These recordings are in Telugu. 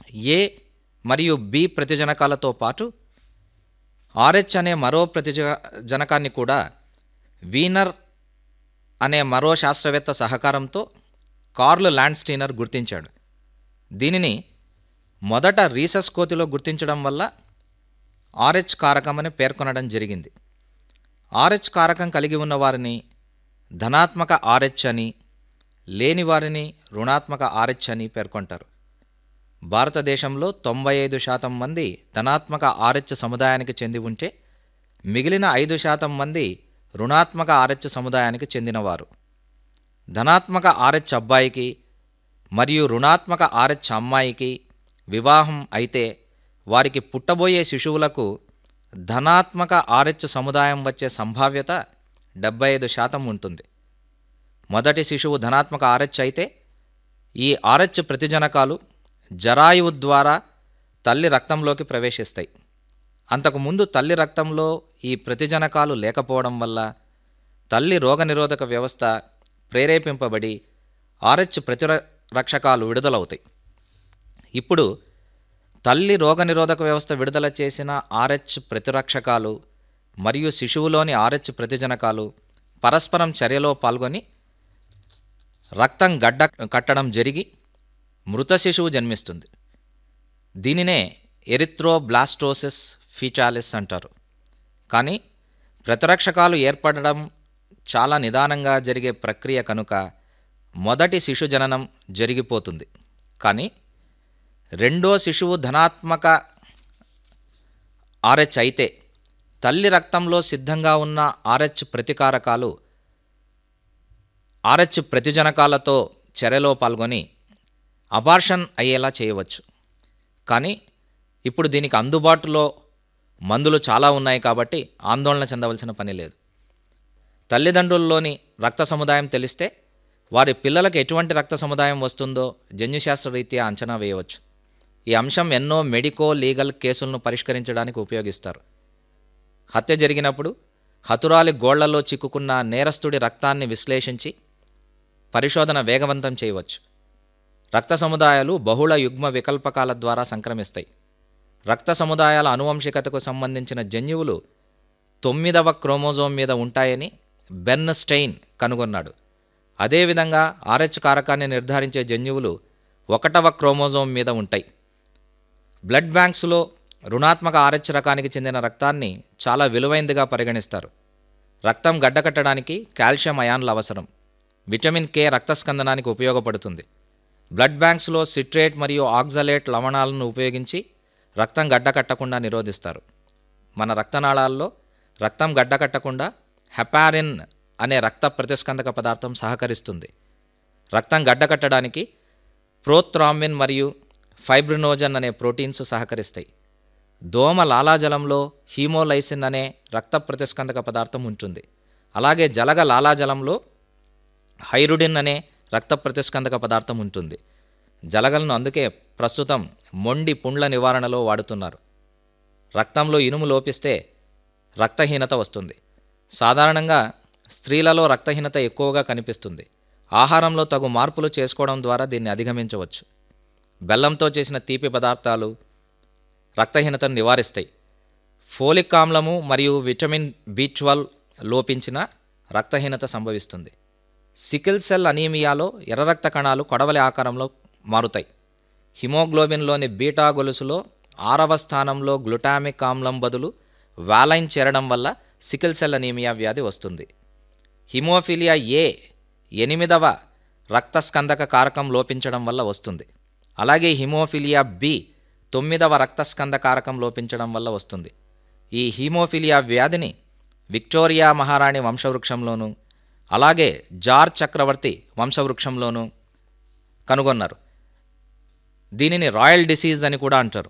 ఏ మరియు బి ప్రతిజనకాలతో పాటు ఆర్హెచ్ అనే మరో ప్రతిజ జనకాన్ని కూడా వీనర్ అనే మరో శాస్త్రవేత్త సహకారంతో కార్ల్ ల్యాండ్స్టీనర్ గుర్తించాడు దీనిని మొదట రీసస్ కోతిలో గుర్తించడం వల్ల ఆర్హెచ్ కారకం అని పేర్కొనడం జరిగింది ఆర్హెచ్ కారకం కలిగి ఉన్న వారిని ధనాత్మక ఆర్హెచ్ అని లేని వారిని రుణాత్మక ఆర్హెచ్ అని పేర్కొంటారు భారతదేశంలో తొంభై ఐదు శాతం మంది ధనాత్మక ఆర్హెచ్ సముదాయానికి చెంది ఉంటే మిగిలిన ఐదు శాతం మంది రుణాత్మక ఆర్హెచ్ సముదాయానికి చెందినవారు ధనాత్మక ఆర్హెచ్ అబ్బాయికి మరియు రుణాత్మక ఆర్హెచ్ అమ్మాయికి వివాహం అయితే వారికి పుట్టబోయే శిశువులకు ధనాత్మక ఆర్హెచ్ సముదాయం వచ్చే సంభావ్యత డెబ్బై ఐదు శాతం ఉంటుంది మొదటి శిశువు ధనాత్మక ఆర్హెచ్ అయితే ఈ ఆర్హెచ్ ప్రతిజనకాలు జరాయువు ద్వారా తల్లి రక్తంలోకి ప్రవేశిస్తాయి అంతకుముందు తల్లి రక్తంలో ఈ ప్రతిజనకాలు లేకపోవడం వల్ల తల్లి రోగనిరోధక వ్యవస్థ ప్రేరేపింపబడి ఆర్హెచ్ ప్రతిరక్షకాలు విడుదలవుతాయి ఇప్పుడు తల్లి రోగనిరోధక వ్యవస్థ విడుదల చేసిన ఆర్హెచ్ ప్రతిరక్షకాలు మరియు శిశువులోని ఆర్హెచ్ ప్రతిజనకాలు పరస్పరం చర్యలో పాల్గొని రక్తం గడ్డ కట్టడం జరిగి మృత శిశువు జన్మిస్తుంది దీనినే ఎరిథ్రోబ్లాస్టోసిస్ ఫీటాలిస్ అంటారు కానీ ప్రతిరక్షకాలు ఏర్పడడం చాలా నిదానంగా జరిగే ప్రక్రియ కనుక మొదటి శిశు జననం జరిగిపోతుంది కానీ రెండో శిశువు ధనాత్మక ఆర్హెచ్ అయితే తల్లి రక్తంలో సిద్ధంగా ఉన్న ఆర్హెచ్ ప్రతికారకాలు ఆర్హెచ్ ప్రతిజనకాలతో చర్యలో పాల్గొని అబార్షన్ అయ్యేలా చేయవచ్చు కానీ ఇప్పుడు దీనికి అందుబాటులో మందులు చాలా ఉన్నాయి కాబట్టి ఆందోళన చెందవలసిన పని లేదు తల్లిదండ్రుల్లోని రక్త సముదాయం తెలిస్తే వారి పిల్లలకు ఎటువంటి రక్త సముదాయం వస్తుందో జన్యుశాస్త్ర రీత్యా అంచనా వేయవచ్చు ఈ అంశం ఎన్నో మెడికో లీగల్ కేసులను పరిష్కరించడానికి ఉపయోగిస్తారు హత్య జరిగినప్పుడు హతురాలి గోళ్లలో చిక్కుకున్న నేరస్తుడి రక్తాన్ని విశ్లేషించి పరిశోధన వేగవంతం చేయవచ్చు రక్త సముదాయాలు బహుళ యుగ్మ వికల్పకాల ద్వారా సంక్రమిస్తాయి రక్త సముదాయాల అనువంశికతకు సంబంధించిన జన్యువులు తొమ్మిదవ క్రోమోజోమ్ మీద ఉంటాయని బెన్ స్టెయిన్ కనుగొన్నాడు అదేవిధంగా ఆర్హెచ్ కారకాన్ని నిర్ధారించే జన్యువులు ఒకటవ క్రోమోజోమ్ మీద ఉంటాయి బ్లడ్ బ్యాంక్స్లో రుణాత్మక ఆర్హెచ్ రకానికి చెందిన రక్తాన్ని చాలా విలువైందిగా పరిగణిస్తారు రక్తం గడ్డకట్టడానికి కాల్షియం అయాన్లు అవసరం విటమిన్ కే రక్తస్కందనానికి ఉపయోగపడుతుంది బ్లడ్ బ్యాంక్స్లో సిట్రేట్ మరియు ఆక్జలేట్ లవణాలను ఉపయోగించి రక్తం గడ్డకట్టకుండా నిరోధిస్తారు మన రక్తనాళాల్లో రక్తం గడ్డకట్టకుండా హెపారిన్ అనే రక్త ప్రతిస్కందక పదార్థం సహకరిస్తుంది రక్తం గడ్డకట్టడానికి ప్రోత్రాంబిన్ మరియు ఫైబ్రినోజన్ అనే ప్రోటీన్స్ సహకరిస్తాయి దోమ లాలాజలంలో హీమోలైసిన్ అనే రక్త ప్రతిస్కందక పదార్థం ఉంటుంది అలాగే జలగ లాలాజలంలో హైరుడిన్ అనే రక్త ప్రతిస్కందక పదార్థం ఉంటుంది జలగలను అందుకే ప్రస్తుతం మొండి పుండ్ల నివారణలో వాడుతున్నారు రక్తంలో ఇనుము లోపిస్తే రక్తహీనత వస్తుంది సాధారణంగా స్త్రీలలో రక్తహీనత ఎక్కువగా కనిపిస్తుంది ఆహారంలో తగు మార్పులు చేసుకోవడం ద్వారా దీన్ని అధిగమించవచ్చు బెల్లంతో చేసిన తీపి పదార్థాలు రక్తహీనతను నివారిస్తాయి ఫోలిక్ ఆమ్లము మరియు విటమిన్ బి ట్వెల్వ్ లోపించిన రక్తహీనత సంభవిస్తుంది సికిల్ సెల్ అనీమియాలో ఎర్ర రక్త కణాలు కొడవలి ఆకారంలో మారుతాయి హిమోగ్లోబిన్లోని బీటా గొలుసులో ఆరవ స్థానంలో గ్లుటామిక్ ఆమ్లం బదులు వాలైన్ చేరడం వల్ల సికిల్ సెల్ అనీమియా వ్యాధి వస్తుంది హిమోఫిలియా ఏ ఎనిమిదవ రక్తస్కందక కారకం లోపించడం వల్ల వస్తుంది అలాగే హిమోఫిలియా బి తొమ్మిదవ రక్తస్కంద కారకం లోపించడం వల్ల వస్తుంది ఈ హీమోఫిలియా వ్యాధిని విక్టోరియా మహారాణి వంశవృక్షంలోనూ అలాగే జార్ చక్రవర్తి వంశవృక్షంలోనూ కనుగొన్నారు దీనిని రాయల్ డిసీజ్ అని కూడా అంటారు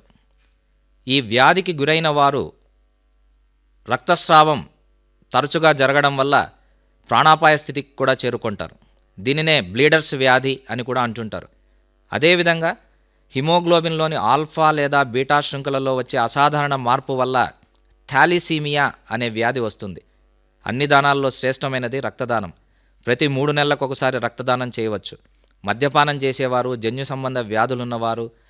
ఈ వ్యాధికి గురైన వారు రక్తస్రావం తరచుగా జరగడం వల్ల ప్రాణాపాయ స్థితికి కూడా చేరుకుంటారు దీనినే బ్లీడర్స్ వ్యాధి అని కూడా అంటుంటారు అదేవిధంగా హిమోగ్లోబిన్లోని ఆల్ఫా లేదా బీటా శృంఖలలో వచ్చే అసాధారణ మార్పు వల్ల థాలిసీమియా అనే వ్యాధి వస్తుంది అన్ని దానాల్లో శ్రేష్టమైనది రక్తదానం ప్రతి మూడు నెలలకు ఒకసారి రక్తదానం చేయవచ్చు మద్యపానం చేసేవారు జన్యు సంబంధ వ్యాధులున్నవారు